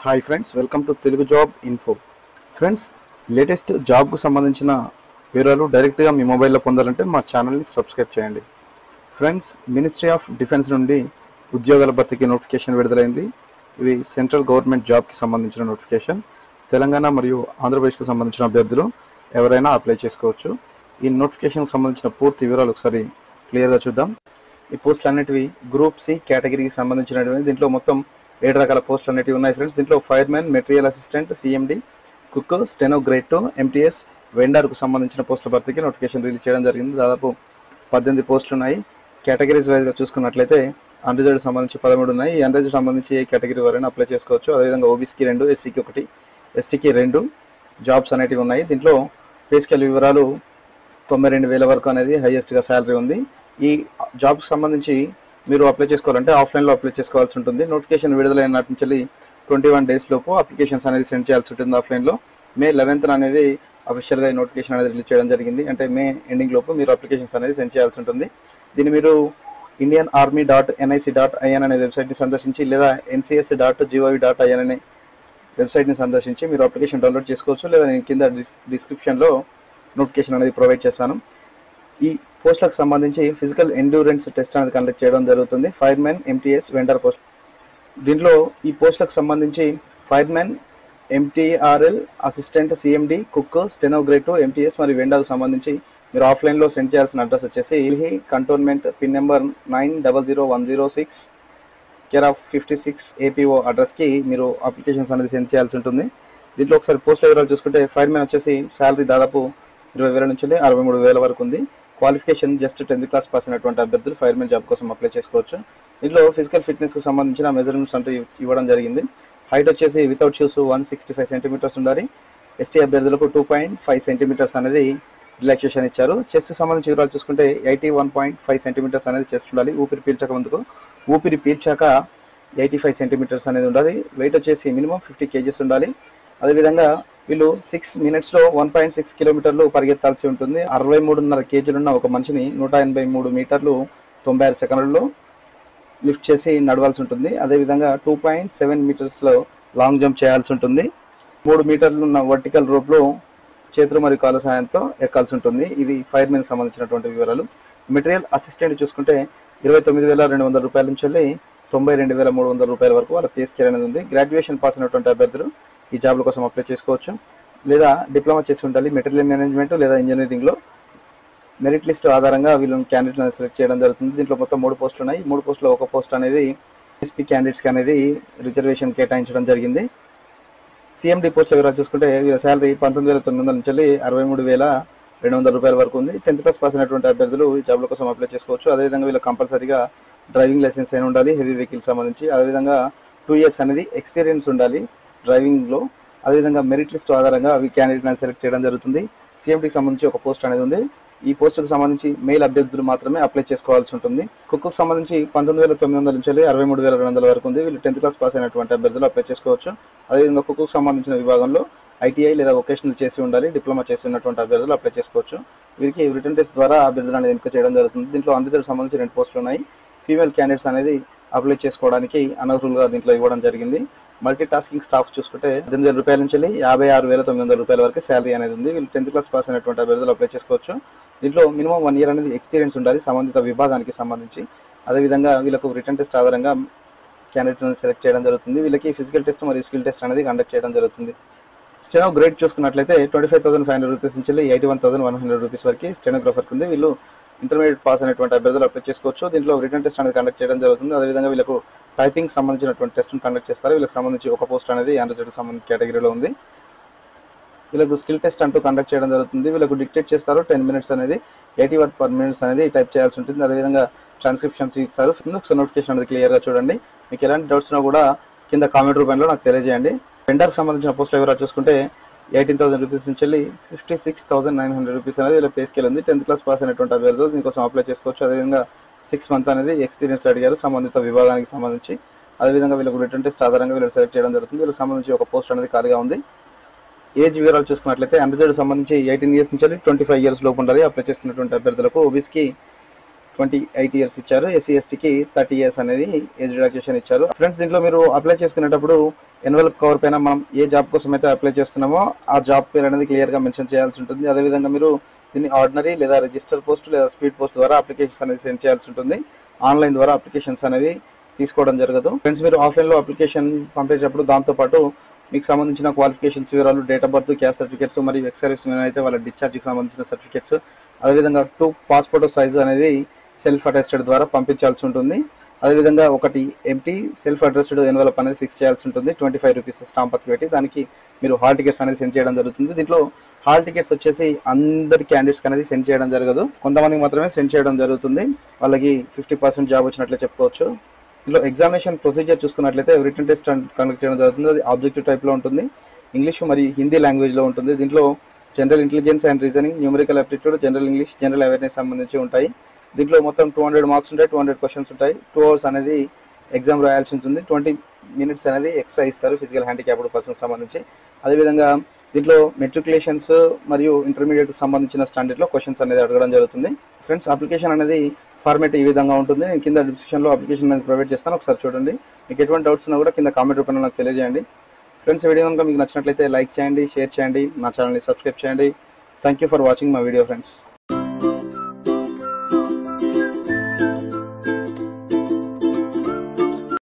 hi friends welcome to Telugu job info friends latest జాబ్కు సంబంధించిన వివరాలు డైరెక్ట్గా మీ మొబైల్లో పొందాలంటే మా ఛానల్ని సబ్స్క్రైబ్ చేయండి ఫ్రెండ్స్ మినిస్ట్రీ ఆఫ్ డిఫెన్స్ నుండి ఉద్యోగాల భర్తీకి నోటిఫికేషన్ విడుదలైంది ఇవి సెంట్రల్ గవర్నమెంట్ జాబ్కి సంబంధించిన నోటిఫికేషన్ తెలంగాణ మరియు ఆంధ్రప్రదేశ్కి సంబంధించిన అభ్యర్థులు ఎవరైనా అప్లై చేసుకోవచ్చు ఈ నోటిఫికేషన్కి సంబంధించిన పూర్తి వివరాలు ఒకసారి క్లియర్గా చూద్దాం ఈ పోస్టులు అన్నిటివి గ్రూప్ సి కేటగిరీకి సంబంధించినటువంటి దీంట్లో మొత్తం ఏడు రకాల పోస్టులు అనేటివి ఉన్నాయి ఫ్రెండ్స్ దీంట్లో fireman material assistant CMD cook steno grade MTS వెండర్కు సంబంధించిన పోస్టుల భర్తీకి నోటిఫికేషన్ రిలీజ్ చేయడం జరిగింది దాదాపు పద్దెనిమిది పోస్టులు ఉన్నాయి కేటగిరీస్ వైజ్గా చూసుకున్నట్లయితే అన్రిజర్వ్డ్ సంబంధించి పదమూడు ఉన్నాయి ఈ అన్రిజర్వ్ సంబంధించి ఏ కేటగిరీ వారైనా అప్లై చేసుకోవచ్చు అదేవిధంగా ఓబీసీకి రెండు ఎస్సీకి ఒకటి ఎస్టీకి రెండు జాబ్స్ అనేటివి ఉన్నాయి దీంట్లో పే స్కేల్ వివరాలు తొంభై రెండు వేల వరకు అనేది హైయెస్ట్గా శాలరీ ఉంది ఈ జాబ్కి సంబంధించి మీరు అప్లై చేసుకోవాలంటే ఆఫ్లైన్లో అప్లై చేసుకోవాల్సి ఉంటుంది నోటిఫికేషన్ విడుదలైన నాటి నుంచి ట్వంటీ వన్ డేస్ లోపు అప్లికేషన్స్ అనేది సెండ్ చేయాల్సి ఉంటుంది ఆఫ్లైన్లో మే లెవెన్త్ అనేది అఫీషియల్గా ఈ నోటిఫికేషన్ అనేది రిలీజ్ చేయడం జరిగింది అంటే మే ఎండింగ్ లోపు మీరు అప్లికేషన్స్ అనేది సెండ్ చేయాల్సి ఉంటుంది దీన్ని మీరు Indian army dot NIC dot IN అనే వెబ్సైట్ని సందర్శించి లేదా NCS dot GOV dot IN అనే వెబ్సైట్ని సందర్శించి మీరు అప్లికేషన్ డౌన్లోడ్ చేసుకోవచ్చు లేదా నేను కింద డిస్ డిస్క్రిప్షన్లో నోటిఫికేషన్ అనేది ప్రొవైడ్ చేస్తాను ఈ పోస్టులకు సంబంధించి ఫిజికల్ ఎండ్యూరెన్స్ టెస్ట్ అనేది కండక్ట్ చేయడం జరుగుతుంది ఫైర్మెన్ ఎంటీఎస్ వెండర్ పోస్ట్ దీంట్లో ఈ పోస్టులకు సంబంధించి fireman MTRL assistant CMD cook steno grade MTS మరియు వెండర్కు సంబంధించి మీరు ఆఫ్లైన్లో సెండ్ చేయాల్సిన అడ్రస్ వచ్చేసి Delhi cantonment pin number nine double zero one zero six care of fifty six APO అడ్రస్కి మీరు అప్లికేషన్స్ అనేది సెండ్ చేయాల్సి ఉంటుంది దీంట్లో ఒకసారి పోస్ట్ వివరాలు చూసుకుంటే ఫైర్మెన్ వచ్చేసి శాలరీ దాదాపు ఇరవై వేల నుంచి అరవై మూడు వేల వరకు ఉంది qualification just tenth class pass అయినటువంటి అభ్యర్థులు ఫైర్మెన్ జాబ్ కోసం అప్లై చేసుకోవచ్చు దీంట్లో ఫిజికల్ ఫిట్నెస్కి సంబంధించిన మెజర్మెంట్స్ అంటూ ఇవ్వడం జరిగింది హైట్ వచ్చేసి without shoes one sixty five centimetres ఉండాలి ఎస్టీ అభ్యర్థులకు టూ పాయింట్ ఫైవ్ సెంటీమీటర్స్ అనేది రిలాక్సేషన్ ఇచ్చారు చెస్ట్ సంబంధించి వివరాలు చూసుకుంటే eighty one point five centimetres అనేది చెస్ట్ ఉండాలి ఊపిరి పీల్చక ముందుకు ఊపిరి పీల్చాక ఎయిటీ ఫైవ్ సెంటీమీటర్స్ అనేది ఉండాలి వెయిట్ వచ్చేసి మినిమం ఫిఫ్టీ కేజీస్ ఉండాలి అదేవిధంగా వీళ్ళు సిక్స్ మినిట్స్లో వన్ పాయింట్ సిక్స్ కిలోమీటర్లు పరిగెత్తాల్సి ఉంటుంది అరవై మూడున్నర కేజీలున్న ఒక మనిషిని నూట ఎనభై మూడు మీటర్లు తొంభై ఆరు సెకండ్లలో లిఫ్ట్ చేసి నడవాల్సి ఉంటుంది అదేవిధంగా టూ పాయింట్ సెవెన్ మీటర్స్లో లాంగ్ జంప్ చేయాల్సి ఉంటుంది మూడు మీటర్లు ఉన్న వర్టికల్ రోప్లో చేతులు మరియు కాళ్ళ సహాయంతో ఎక్కాల్సి ఉంటుంది ఇది ఫైర్మెన్ సంబంధించినటువంటి వివరాలు మెటీరియల్ అసిస్టెంట్ చూసుకుంటే ఇరవై తొమ్మిది వేల రెండు వందల రూపాయల నుంచి వెళ్ళి తొంభై రెండు వేల మూడు వందల రూపాయల వరకు వాళ్ళ పే స్కేల్ అనేది ఉంది గ్రాడ్యుయేషన్ పాస్ అయినటువంటి అభ్యర్థులు ఈ జాబ్ల కోసం అప్లై చేసుకోవచ్చు లేదా డిప్లొమా చేసి ఉండాలి మెటీరియల్ మేనేజ్మెంట్ లేదా ఇంజనీరింగ్లో మెరిట్ లిస్ట్ ఆధారంగా వీళ్ళని క్యాండిడేట్ అనేది సెలెక్ట్ చేయడం జరుగుతుంది దీంట్లో మొత్తం మూడు పోస్టులు ఉన్నాయి మూడు పోస్టులో ఒక పోస్ట్ అనేది ఎస్పీ క్యాండిడేట్స్కి అనేది రిజర్వేషన్ కేటాయించడం జరిగింది సిఎండి పోస్టుల వివరాలు చూసుకుంటే వీళ్ళ శాలరీ పంతొమ్మిది వేల తొమ్మిది వందల నుంచి అరవై మూడు వేల రెండు వందల రూపాయల వరకు ఉంది టెన్త్ క్లాస్ పాస్ అయినటువంటి అభ్యర్థులు ఈ జాబ్ల కోసం అప్లై చేసుకోవచ్చు అదేవిధంగా వీళ్ళు కంపల్సరీగా డ్రైవింగ్ లైసెన్స్ అయిన ఉండాలి హెవీ వెహికల్ సంబంధించి అదేవిధంగా టూ ఇయర్స్ అనేది ఎక్స్పీరియన్స్ ఉండాలి డ్రైవింగ్లో అదేవిధంగా మెరిట్ లిస్ట్ ఆధారంగా అవి క్యాండిడేట్ అనేది సెలెక్ట్ చేయడం జరుగుతుంది సిఎండికి సంబంధించి ఒక పోస్ట్ అనేది ఉంది ఈ పోస్టుకు సంబంధించి మెయిల్ అభ్యర్థులు మాత్రమే అప్లై చేసుకోవాల్సి ఉంటుంది కుక్కు సంబంధించి పంతొమ్మిది వేల తొమ్మిది వందల నుంచి అరవై మూడు వేల రెండు వందల వరకు ఉంది వీళ్ళు టెన్త్ క్లాస్ పాస్ అయినటువంటి అభ్యర్థులు అప్లై చేసుకోవచ్చు అదేవిధంగా కుక్కు సంబంధించిన విభాగంలో ఐటీఐ లేదా వొకేషనల్ చేసి ఉండాలి డిప్లొమా చేసి ఉన్నటువంటి అభ్యర్థులు అప్లై చేసుకోవచ్చు వీరికి రిటర్న్ టెస్ట్ ద్వారా అభ్యర్థులు అనేది ఎన్నిక చేయడం జరుగుతుంది దీంట్లో అందరితో సంబంధించి రెండు పోస్టులు ఉన్నాయి ఫీమేల్ క్యాండిడేట్స్ అనేది అప్లై చేసుకోవడానికి అనర్హులుగా దీంట్లో ఇవ్వడం జరిగింది మల్టీ టాస్కింగ్ స్టాఫ్ చూసుకుంటే పద్దెనిమిది వేల రూపాయల నుంచి యాభై ఆరు వేల తొమ్మిది వందల రూపాయల వరకు శాలరీ అనేది ఉంది వీళ్ళు టెన్త్ క్లాస్ పాస్ అయినటువంటి అభ్యర్థులు అప్లై చేసుకోవచ్చు దీంట్లో మినిమం వన్ ఇయర్ అనేది ఎక్స్పీరియన్స్ ఉండాలి సంబంధిత విభాగానికి సంబంధించి అదేవిధంగా వీళ్ళకు రిటర్న్ టెస్ట్ ఆధారంగా క్యాండిడేట్ అనేది సెలెక్ట్ చేయడం జరుగుతుంది వీళ్ళకి ఫిజికల్ టెస్ట్ మరియు స్కిల్ టెస్ట్ అనేది కండక్ట్ చేయడం జరుగుతుంది స్టెనో గ్రేడ్ చూసుకున్నట్లయితే twenty five thousand five hundred rupees నుంచి eighty one thousand one hundred rupees వరకు స్టెనోగ్రాఫర్కి ఉంది వీళ్ళు ఇంటర్మీడియట్ పాస్ అయినటువంటి అభ్యర్థులు అప్లై చేసుకోవచ్చు దీంట్లో రిటర్న్ టెస్ట్ అనేది కండక్ట్ చేయడం జరుగుతుంది అదేవిధంగా వీళ్ళకు టైపింగ్ సంబంధించినటువంటి టెస్ట్ను కండక్ట్ చేస్తారు వీళ్ళకి సంబంధించి ఒక పోస్ట్ అనేది ఆంధ్రజ్యోతికి సంబంధించిన కేటగిరీలో ఉంది వీళ్ళకు స్కిల్ టెస్ట్ అంటూ కండక్ట్ చేయడం జరుగుతుంది వీళ్ళకు డిక్టేట్ చేస్తారు టెన్ మినిట్స్ అనేది ఎయిటీ వర్డ్ పర్ మినిట్స్ అనేది టైప్ చేయాల్సి ఉంటుంది అదేవిధంగా ట్రాన్స్క్రిప్షన్స్ ఇస్తారు ఒకసారి నోటిఫికేషన్ అనేది క్లియర్గా చూడండి మీకు ఎలాంటి డౌట్స్ ఉన్నా కూడా కింద కామెంట్ రూపంలో నాకు తెలియజేయండి వెండర్కి సంబంధించిన పోస్టులు వివరాలు చూసుకుంటే ఎయిటీన్ థౌసండ్ రూపీస్ నుంచి వెళ్ళి fifty six thousand nine hundred rupees అనేది వీళ్ళ పే స్కేల్ ఉంది టెన్త్ క్లాస్ పాస్ అయినటువంటి అభ్యర్థులు దీనికోసం అప్లై చేసుకోవచ్చు అదేవిధంగా సిక్స్ మంత్ అనేది ఎక్స్పీరియన్స్ అడిగారు సంబంధిత విభాగానికి సంబంధించి అదేవిధంగా వీళ్ళకు రిటర్న్ టెస్ట్ ఆధారంగా వీళ్ళు సెలెక్ట్ చేయడం జరుగుతుంది వీళ్ళకి సంబంధించి ఒక పోస్ట్ అనేది ఖాళీగా ఉంది ఏజ్ వివరాలు చూసుకున్నట్లయితే అన్రిజర్వ్డ్ సంబంధించి ఎయిటీన్ ఇయర్స్ నుంచి ట్వంటీ ఫైవ్ ఇయర్స్ లోపు ఉండాలి అప్లై చేసుకున్నటువంటి అభ్యర్థులకు ఓబీసీకి ట్వంటీ ఎయిట్ ఇయర్స్ ఇచ్చారు ఎస్సీ ఎస్టీకి థర్టీ ఇయర్స్ అనేది ఏజ్ రిలాక్సేషన్ ఇచ్చారు ఫ్రెండ్స్ దీంట్లో మీరు అప్లై చేసుకునేటప్పుడు ఎన్వెలప్ కవర్ పైన మనం ఏ జాబ్ కోసం అయితే అప్లై చేస్తున్నామో ఆ జాబ్ పేరు అనేది క్లియర్ గా మెన్షన్ చేయాల్సి ఉంటుంది అదేవిధంగా మీరు దీన్ని ఆర్డినరీ లేదా రిజిస్టర్ పోస్ట్ లేదా స్పీడ్ పోస్ట్ ద్వారా అప్లికేషన్స్ అనేది సెండ్ చేయాల్సి ఉంటుంది ఆన్లైన్ ద్వారా అప్లికేషన్స్ అనేది తీసుకోవడం జరగదు ఫ్రెండ్స్ మీరు ఆఫ్లైన్ లో అప్లికేషన్ పంపేటప్పుడు దాంతో పాటు మీకు సంబంధించిన క్వాలిఫికేషన్స్ వివరాలు date of birth caste certificates మరియు ఎక్స్ సర్వీస్ అయితే వాళ్ళ డిశ్చార్జ్కి సంబంధించిన సర్టిఫికేట్స్ అదేవిధంగా టూ పాస్పోర్ట్ సైజ్ అనేది సెల్ఫ్ అటెస్టెడ్ ద్వారా పంపించాల్సి ఉంటుంది అదేవిధంగా ఒకటి ఎంటీ సెల్ఫ్ అడ్రస్డ్ ఎన్వలప్ అనేది ఫిక్స్ చేయాల్సి ఉంటుంది ట్వంటీ ఫైవ్ రూపీస్ స్టాంప్ అతి పెట్టి దానికి మీరు హాల్ టికెట్స్ అనేది సెండ్ చేయడం జరుగుతుంది దీంట్లో హాల్ టికెట్స్ వచ్చేసి అందరి క్యాండిడేట్స్ అనేది సెండ్ చేయడం జరగదు కొంతమందికి మాత్రమే సెండ్ చేయడం జరుగుతుంది వాళ్ళకి ఫిఫ్టీ పర్సెంట్ జాబ్ వచ్చినట్లే చెప్పుకోవచ్చు ఇందులో ఎగ్జామినేషన్ ప్రొసీజర్ చూసుకున్నట్లయితే రిటర్న్ టెస్ట్ కండక్ట్ చేయడం జరుగుతుంది అది ఆబ్జెక్టివ్ టైప్ లో ఉంటుంది ఇంగ్లీష్ మరియు హిందీ లాంగ్వేజ్ లో ఉంటుంది దీంట్లో general intelligence and reasoning numerical aptitude general English general awareness సంబంధించి ఉంటాయి దీంట్లో మొత్తం టూ హండ్రెడ్ మార్క్స్ ఉంటాయి టూ హండ్రెడ్ క్వశ్చన్స్ ఉంటాయి టూ అవర్స్ అనేది ఎగ్జామ్ రాయాల్సి ఉంటుంది ట్వంటీ మినిట్స్ అనేది ఎక్స్ట్రా ఇస్తారు ఫిజికల్ హ్యాండిక్యాప్డ్ పర్సన్ సంబంధించి అదేవిధంగా దీంట్లో మెట్రికులేషన్స్ మరియు ఇంటర్మీడియట్ సంబంధించిన స్టాండర్డ్ లో క్వశ్చన్స్ అనేది అడగడం జరుగుతుంది ఫ్రెండ్స్ అప్లికేషన్ అనేది ఫార్మేట్ ఈ విధంగా ఉంటుంది నేను కింద డిస్క్రిప్షన్ లో అప్లికేషన్ అనేది ప్రొవైడ్ చేస్తాను ఒకసారి చూడండి మీకు ఎటువంటి డౌట్స్ ఉన్నా కూడా కింద కామెంట్ రూపంలో నాకు తెలియజేయండి ఫ్రెండ్స్ వీడియో కనుక మీకు నచ్చినట్లయితే లైక్ చేయండి షేర్ చేయండి నా ఛానల్ని సబ్స్క్రైబ్ చేయండి thank you for watching my video friends